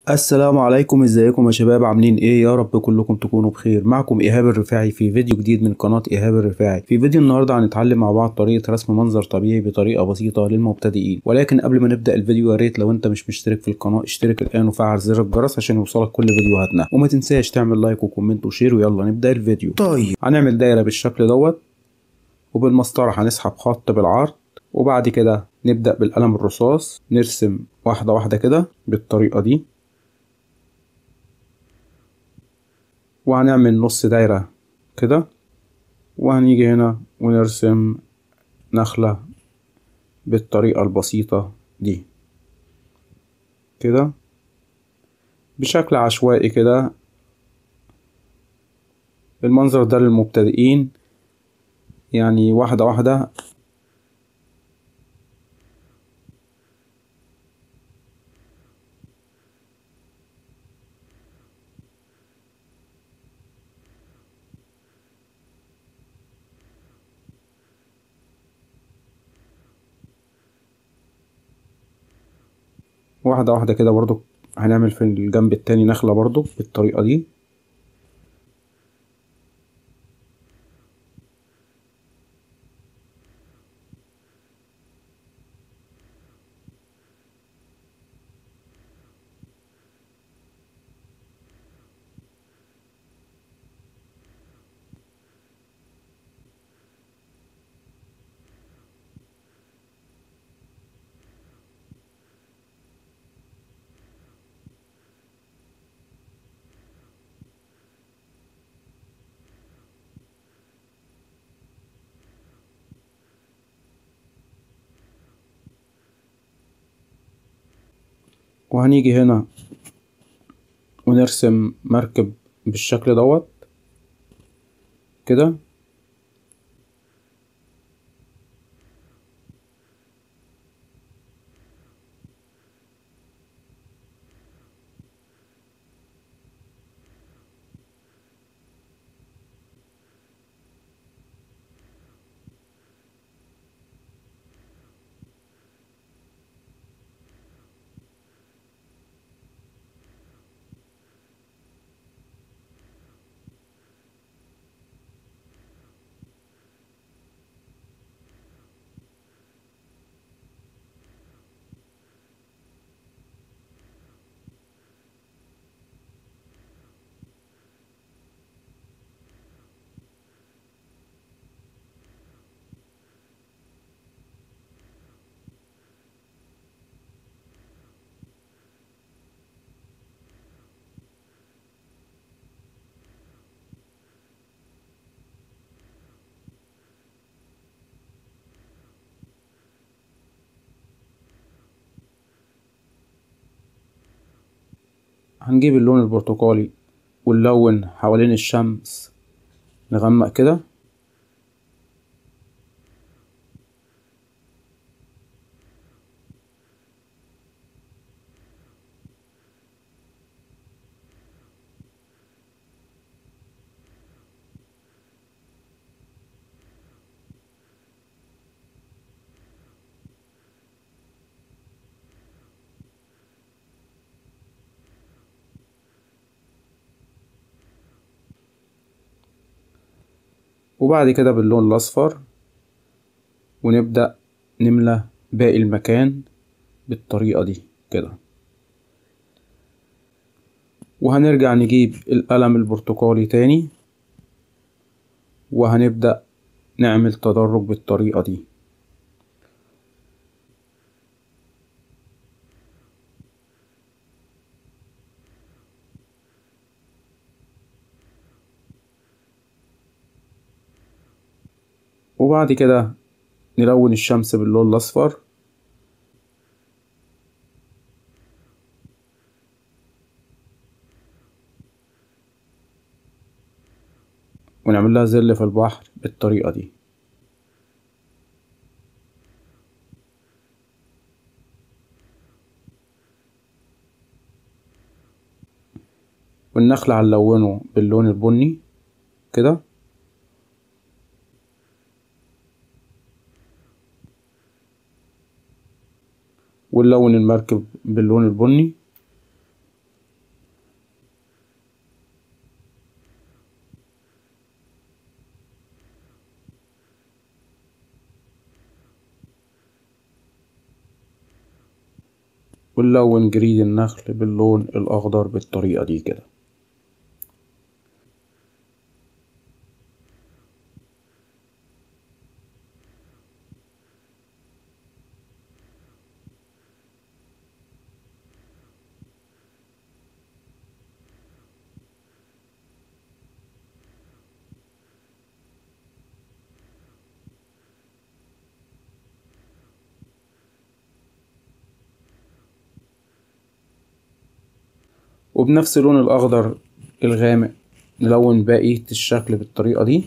السلام عليكم ازيكم يا شباب عاملين ايه يا رب كلكم تكونوا بخير معكم ايهاب الرفاعي في فيديو جديد من قناة ايهاب الرفاعي في فيديو النهاردة هنتعلم مع بعض طريقة رسم منظر طبيعي بطريقة بسيطة للمبتدئين ولكن قبل ما نبدأ الفيديو يا ريت لو انت مش مشترك في القناة اشترك الان وفعل زر الجرس عشان يوصلك كل فيديوهاتنا وما تنساش تعمل لايك وكومنت وشير ويلا نبدأ الفيديو طيب هنعمل دايرة بالشكل دوت وبالمسطرة هنسحب خط بالعرض وبعد كده نبدأ بالقلم الرصاص نرسم واحدة واحدة كده بالطريقة دي وهنعمل نص دايرة كده وهنيجي هنا ونرسم نخلة بالطريقة البسيطة دي كده بشكل عشوائي كده المنظر ده للمبتدئين يعني واحدة واحدة واحدة واحدة كده برضو هنعمل في الجنب التاني نخلة برضو بالطريقة دي وهنيجي هنا ونرسم مركب بالشكل دوت كده هنجيب اللون البرتقالي ونلون حوالين الشمس نغمق كده وبعد كده باللون الأصفر ونبدأ نملى باقي المكان بالطريقة دي كده وهنرجع نجيب القلم البرتقالي تاني وهنبدأ نعمل تدرج بالطريقة دي وبعد كده نلون الشمس باللون الأصفر ونعمل لها ظل في البحر بالطريقة دي والنخل هنلونه باللون البني كده ونلون المركب باللون البني ونلون جريد النخل باللون الأخضر بالطريقة دي كده وبنفس اللون الأخضر الغامق نلون بقية الشكل بالطريقة دي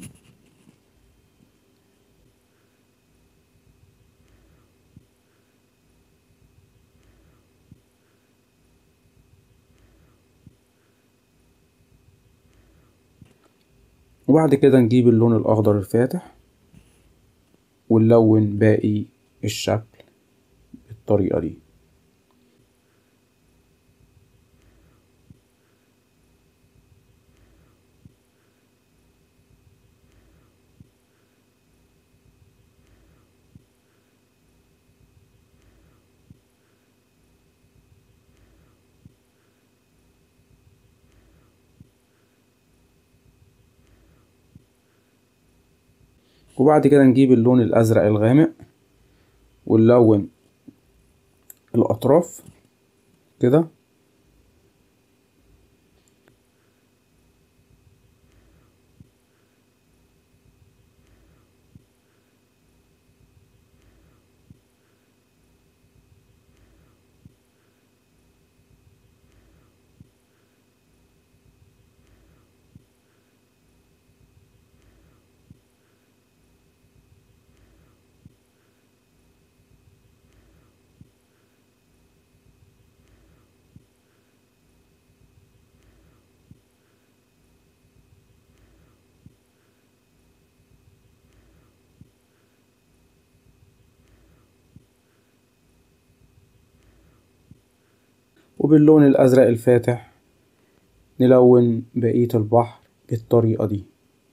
وبعد كده نجيب اللون الأخضر الفاتح ونلون باقي الشكل بالطريقة دي وبعد كده نجيب اللون الأزرق الغامق ونلون الأطراف كده وباللون الأزرق الفاتح نلون بقية البحر بالطريقة دي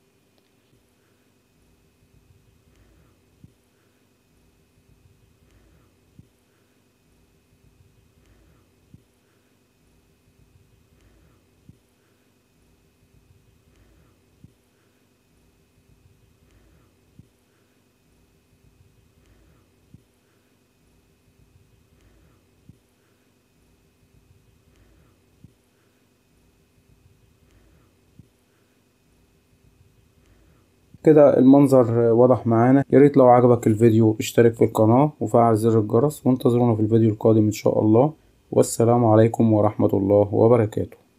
كده المنظر واضح معانا ياريت لو عجبك الفيديو اشترك في القناة وفعل زر الجرس وانتظرونا في الفيديو القادم ان شاء الله والسلام عليكم ورحمة الله وبركاته